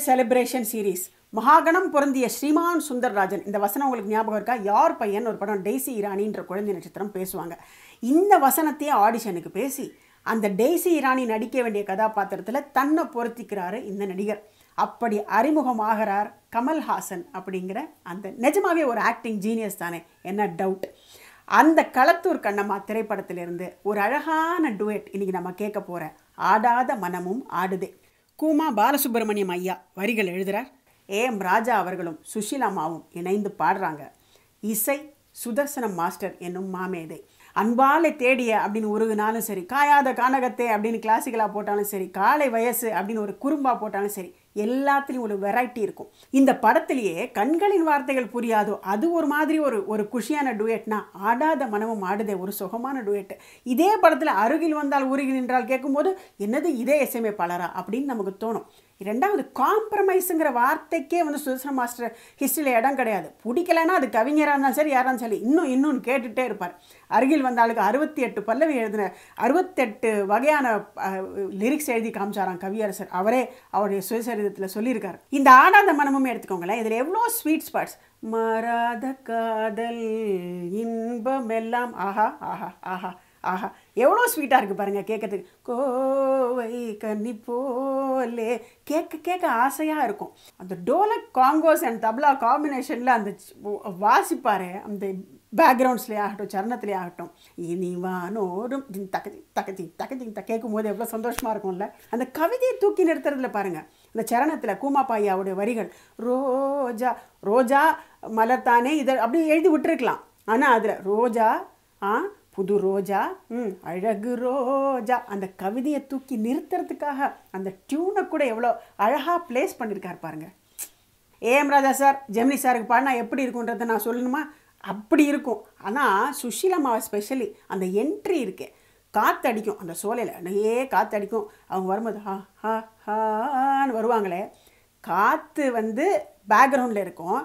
Celebration series மகாகணம் பொருந்திய ஸ்ரீமான் சுந்தர்ராஜன் இந்த வசனம் உங்களுக்கு ஞாபகம் இருக்கா யார் பையன் ஒரு படம் டெய்சி இராணின்ற குழந்தை நட்சத்திரம் பேசுவாங்க இந்த வசனத்தையே ஆடிஷனுக்கு பேசி அந்த டெய்சி இராணி நடிக்க வேண்டிய கதாபாத்திரத்தில் தன்னை பொருத்திக்கிறாரு இந்த நடிகர் அப்படி அறிமுகமாகிறார் கமல்ஹாசன் அப்படிங்கிற அந்த நிஜமாவே ஒரு ஆக்டிங் ஜீனியஸ் தானே என்ன டவுட் அந்த களத்தூர் கண்ணம்மா திரைப்படத்திலிருந்து ஒரு அழகான டுவெட் இன்னைக்கு நம்ம கேட்க போகிற ஆடாத மனமும் ஆடுதே கூமா பாலசுப்ரமணியம் ஐயா வரிகள் எழுதுறார் ஏஎம் ராஜா அவர்களும் சுஷீலாமாவும் இணைந்து பாடுறாங்க இசை சுதர்சனம் மாஸ்டர் என்னும் மாமேதை அன்பாலை தேடிய அப்படின்னு உருகுனாலும் சரி காயாத கானகத்தே அப்படின்னு கிளாசிக்கலாக போட்டாலும் சரி காலை வயசு அப்படின்னு ஒரு குறும்பா போட்டாலும் சரி எல்லாத்துலேயும் ஒரு வெரைட்டி இருக்கும் இந்த படத்திலேயே கண்களின் வார்த்தைகள் புரியாதோ அது ஒரு மாதிரி ஒரு ஒரு குஷியான டுயட்னா ஆடாத மனமும் ஆடுதே ஒரு சுகமான டுயட் இதே படத்தில் அருகில் வந்தால் உருகி நின்றால் கேட்கும்போது என்னது இதே இசையமைப்பாளரா அப்படின்னு நமக்கு தோணும் ரெண்டாவது காம்ப்ரமைஸுங்கிற வார்த்தைக்கே வந்து சுதர்சன மாஸ்டர் ஹிஸ்ட்ரியில் இடம் கிடையாது பிடிக்கலைன்னா அது கவிஞராக இருந்தாலும் சரி யாராலும் சரி இன்னும் இன்னும் கேட்டுகிட்டே இருப்பார் அருகில் வந்தாளுக்கு அறுபத்தி எட்டு பல்லவி எழுதின அறுபத்தெட்டு வகையான லிரிக்ஸ் எழுதி காமிச்சாராம் கவியரசர் அவரே அவருடைய சுயசரிதத்தில் சொல்லியிருக்காரு இந்த ஆடாத மனமும் எடுத்துக்கோங்களேன் இதில் எவ்வளோ ஸ்வீட் ஸ்பாட்ஸ் மாறாத காதல் இன்பம் எல்லாம் ஆஹா ஆஹா ஆஹா ஆஹா எவ்வளோ ஸ்வீட்டாக இருக்குது பாருங்கள் கேட்கறதுக்கு கோவை கன்னி போலே கேட்க கேட்க ஆசையாக இருக்கும் அந்த டோலக் காங்கோஸ் அண்ட் தப்லா காம்பினேஷனில் அந்த வாசிப்பார் அந்த பேக்ரவுண்ட்ஸ்லேயே ஆகட்டும் சரணத்துலேயே ஆகட்டும் இனி வானோடும் தக்கதி தக்கதி தக்கதி த கேட்கும் போது எவ்வளோ சந்தோஷமாக இருக்கும்ல அந்த கவிதையை தூக்கி நிறுத்துறதுல பாருங்கள் அந்த சரணத்தில் கூமாப்பாயாவுடைய வரிகள் ரோஜா ரோஜா மலர்தானே இதை அப்படியே எழுதி விட்டுருக்கலாம் ஆனால் அதில் ரோஜா ஆ புது ரோஜா ம் அழகு ரோஜா அந்த கவிதையை தூக்கி நிறுத்துறதுக்காக அந்த டியூனை கூட எவ்வளோ அழகாக ப்ளேஸ் பண்ணியிருக்கார் பாருங்க ஏஎம் ராஜா சார் ஜெமினி சாருக்கு பாடினா எப்படி இருக்குன்றதை நான் சொல்லணுமா அப்படி இருக்கும் ஆனால் சுஷீலம்மாவை ஸ்பெஷலி அந்த என்ட்ரி இருக்கே காற்றடிக்கும் அந்த சோலையில் நிறைய காற்றடிக்கும் அவங்க வரும்போது ஹா ஹா ஹான்னு வருவாங்களே காற்று வந்து பேக்ரவுண்டில் இருக்கும்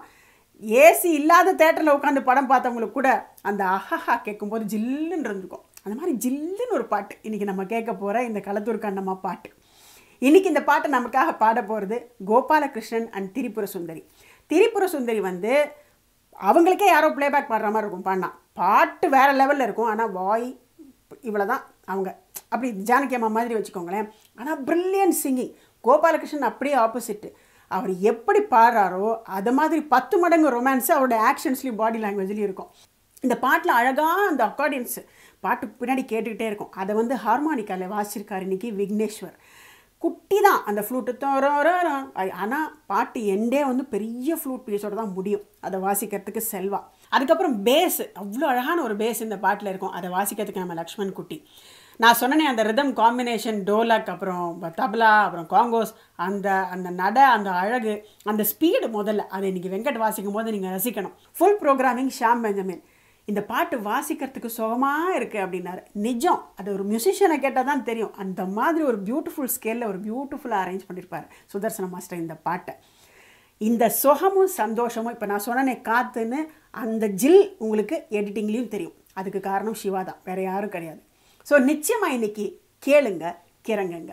ஏசி இல்லாத தேட்டரில் உட்காந்து படம் பார்த்தவங்களுக்கு கூட அந்த அஹஹா கேட்கும்போது ஜில்லுன்னு இருந்திருக்கும் அந்த மாதிரி ஜில்லுன்னு ஒரு பாட்டு இன்றைக்கி நம்ம கேட்க போகிற இந்த களத்தூர் கண்ணம்மா பாட்டு இன்றைக்கி இந்த பாட்டை நமக்காக பாட போகிறது கோபாலகிருஷ்ணன் அண்ட் திரிபுர சுந்தரி திரிபுர சுந்தரி வந்து அவங்களுக்கே யாரோ ப்ளேபேக் பாடுற மாதிரி இருக்கும் பாடினா பாட்டு வேறு லெவலில் இருக்கும் ஆனால் வாய் இவ்வளோ தான் அவங்க அப்படி ஜானகி அம்மா மாதிரி வச்சுக்கோங்களேன் ஆனால் ப்ரில்லியன்ட் சிங்கிங் கோபாலகிருஷ்ணன் அப்படியே ஆப்போசிட்டு அவர் எப்படி பாடுறாரோ அது மாதிரி பத்து மடங்கு ரொமான்ஸு அவரோட ஆக்ஷன்ஸ்லேயும் பாடி லாங்குவேஜ்லேயும் இருக்கும் இந்த பாட்டில் அழகாக அந்த அக்கார்டியன்ஸ் பாட்டு பின்னாடி கேட்டுக்கிட்டே இருக்கும் அதை வந்து ஹார்மானிக்காவில் வாசிச்சிருக்காரு இன்றைக்கி விக்னேஸ்வர் குட்டி தான் அந்த ஃப்ளூட்டு தோற ஆனால் பாட்டு எண்டே வந்து பெரிய ஃப்ளூட் பீஸோட தான் முடியும் அதை வாசிக்கிறதுக்கு செல்வா அதுக்கப்புறம் பேஸ் அவ்வளோ அழகான ஒரு பேஸ் இந்த பாட்டில் இருக்கும் அதை வாசிக்கிறதுக்கு நம்ம லக்ஷ்மண் குட்டி நான் சொன்னனே அந்த ரிதம் காம்பினேஷன் டோலக் அப்புறம் தபலா அப்புறம் காங்கோஸ் அந்த அந்த நட அந்த அழகு அந்த ஸ்பீடு முதல்ல அதை இன்றைக்கி வெங்கட் வாசிக்கும் போது நீங்கள் ரசிக்கணும் ஃபுல் ப்ரோக்ராமிங் ஷாம் பெஞ்சமின் இந்த பாட்டு வாசிக்கிறதுக்கு சுகமாக இருக்குது அப்படின்னாரு நிஜம் அது ஒரு மியூசிஷியனை கேட்டால் தான் தெரியும் அந்த மாதிரி ஒரு பியூட்டிஃபுல் ஸ்கேலில் ஒரு பியூட்டிஃபுல்லாக அரேஞ்ச் பண்ணியிருப்பார் சுதர்சன மாஸ்டர் இந்த பாட்டை இந்த சுகமும் சந்தோஷமும் இப்போ நான் சொன்னனே காத்துன்னு அந்த ஜில் உங்களுக்கு எடிட்டிங்லேயும் தெரியும் அதுக்கு காரணம் சிவா தான் வேறு யாரும் கிடையாது ஸோ நிச்சயமாக இன்னைக்கு கேளுங்க கிறங்குங்க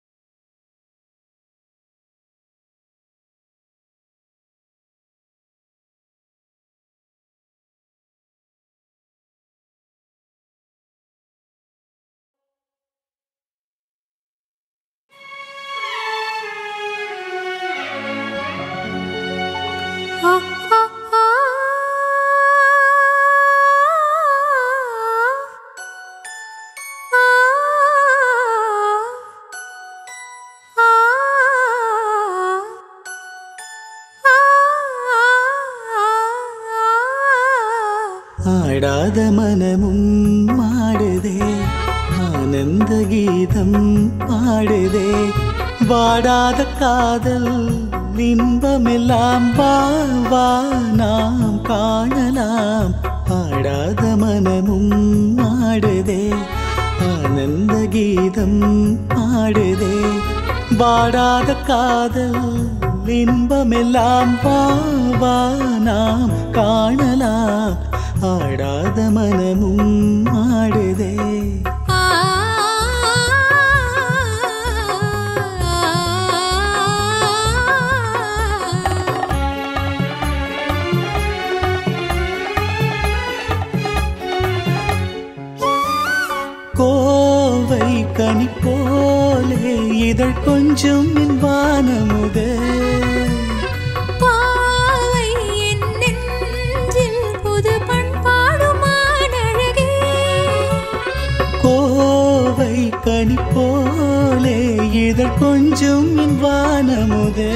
ஆடாத மனமும் மாடுதே ஆனந்த கீதம் பாடுதே வாடாத காதல் இன்பமெல்லாம் வா வா நாம் காணலாம் ஆடாத மனமும் மாடுதே ஆனந்த கீதம் பாடுதே வாடாத காதல் இன்பமெல்லாம் வா வா நாம் காணலாம் ஆடாத மனமும் ஆடுதே ஆ கொஞ்சம் என் வானமுதே பாவை என் நெஞ்சில் புது பண்பாடுமானழகே கோவை கனி போலே இதழ் கொஞ்சம் என் வானமுதே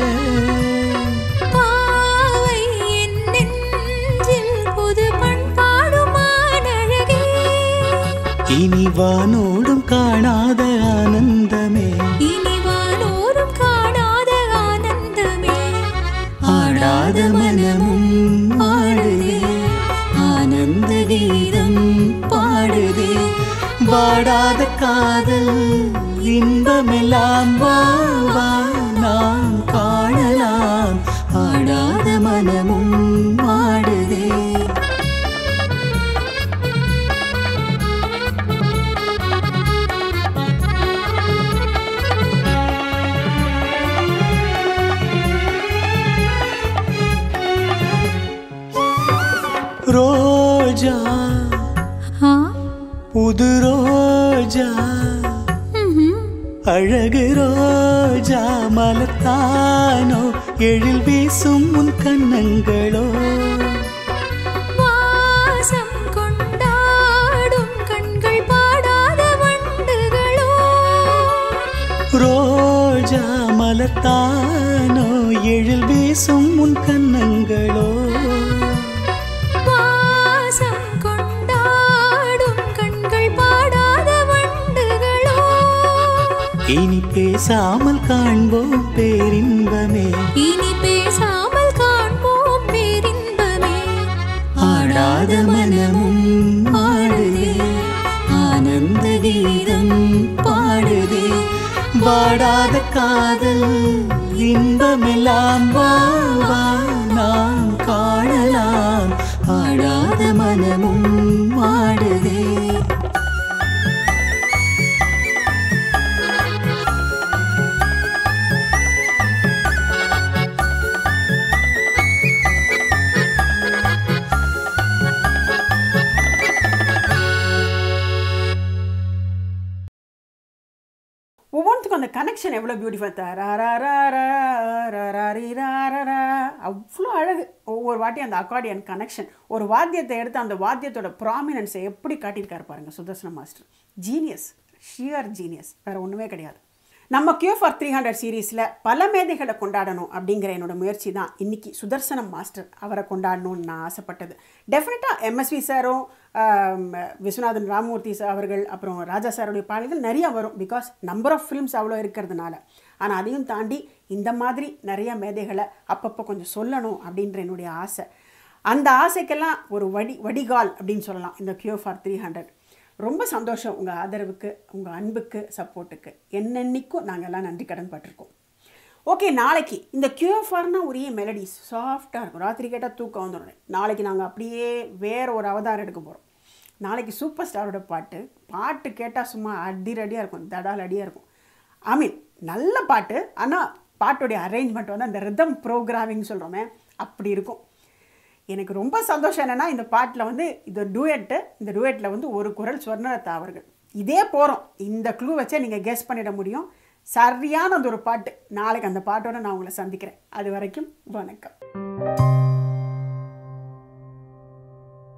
பாவை என் நெஞ்சில் புது பண்பாடுமானழகே இனி வானோடும் காணாத ஆனந்தமே இனி வானோரும் காணாத ஆனந்தமே ஆடாத மனமும் ஆடுதே ஆனந்த கீதம் பாடுதே வாடாத காதல் இன்பமெல்லாம் வா வா நாம் காணலாம் ஆடாத மனமும் ஆடுதே ரோஜா ஆ புது ரோஜா ம்ஹும். அழகு ரோஜா மலத்தானோ எழில் வீசும் உன் கன்னங்களோ வாசம் கொண்டாடும் கண்கள் பாடாத வண்டுகளோ ரோஜா மலத்தானோ எழில் வீசும் உன் கன்னங்களோ வாசம் கொண்டாடும் கண்கள் பாடாத வண்டுகளோ இனி பேசாமல் காண்போம் பேரின்பமே இனி பேசாமல் காண்போம் பேரின்பமே ஆடாத மனமும் ஆடுதே ஆனந்த கீதம் பாடுதே வாடாத காதல் இன்பமெல்லாம் வா வா நாம் காணலாம் ஆடாத மனமும் ஆடுதே ஒவ்வொன்றுக்கும் அந்த கனெக்ஷன் எவ்வளோ பியூட்டிஃபுல் அவ்வளோ அழகு ஒவ்வொரு வாட்டியும் அந்த அக்கார்டியன் கனெக்ஷன் ஒரு வாத்தியத்தை எடுத்து அந்த வாத்தியத்தோட ப்ராமினன்ஸை எப்படி காட்டியிருக்காரு பாருங்க Sudarsana master genius sheer genius வேறு ஒன்றுமே கிடையாது நம்ம கியூ ஃபார் த்ரீ ஹண்ட்ரட் சீரீஸில் பல மேதைகளை கொண்டாடணும் அப்படிங்கிற என்னோட முயற்சி தான் இன்னைக்கு சுதர்சனம் மாஸ்டர் அவரை கொண்டாடணும்னு நான் ஆசைப்பட்டது டெஃபினட்டாக எம்எஸ்வி சாரும் ஆம், விஸ்வநாதன் ராமமூர்த்தி சார் அவர்கள் அப்புறம் ராஜா சாருடைய பாடல்கள் நிறைய வரும் பிகாஸ் நம்பர் ஆஃப் ஃபிலிம்ஸ் அவ்வளோ இருக்கிறதுனால ஆனால் அதையும் தாண்டி இந்த மாதிரி நிறைய மேதைகளை அப்பப்போ கொஞ்சம் சொல்லணும் அப்படின்ற என்னுடைய ஆசை அந்த ஆசைக்கெல்லாம் ஒரு வடி வடிகால் அப்படின்னு சொல்லலாம் இந்த கியூ ஃபார் த்ரீ ஹண்ட்ரட் ரொம்ப சந்தோஷம் உங்கள் ஆதரவுக்கு உங்கள் அன்புக்கு சப்போர்ட்டுக்கு என்னென்னைக்கும் நாங்கள் எல்லாம் நன்றி கடன் பட்டிருக்கோம் ஓகே நாளைக்கு இந்த கியூஎஃப்ஆர்னா ஒரே மெலடிஸ் சாஃப்டாக இருக்கும் ராத்திரி கேட்டால் தூக்கம் வந்துடும் நாளைக்கு நாங்கள் அப்படியே வேற ஒரு அவதாரம் எடுக்க போகிறோம் நாளைக்கு சூப்பர் ஸ்டாரோட பாட்டு பாட்டு கேட்டால் சும்மா அதிரடியாக இருக்கும் தடால் அடியாக இருக்கும் ஐ மீன் நல்ல பாட்டு ஆனால் பாட்டுடைய அரேஞ்ச்மெண்ட் வந்து அந்த ரிதம் ப்ரோக்ராமிங் சொல்கிறோமே அப்படி இருக்கும் எனக்கு ரொம்ப சந்தோஷம் என்னென்னா இந்த பாட்டில் வந்து இது டூயட்டு இந்த டூயட்டில் வந்து ஒரு குரல் ஸ்வர்ணலதா அவர்கள் இதே போகிறோம் இந்த க்ளூ வச்சே நீங்கள் கெஸ் பண்ணிட முடியும் சரியான அந்த ஒரு பாட்டு நாளைக்கு அந்த பாட்டோட நான் உங்களை சந்திக்கிறேன் அது வரைக்கும் வணக்கம்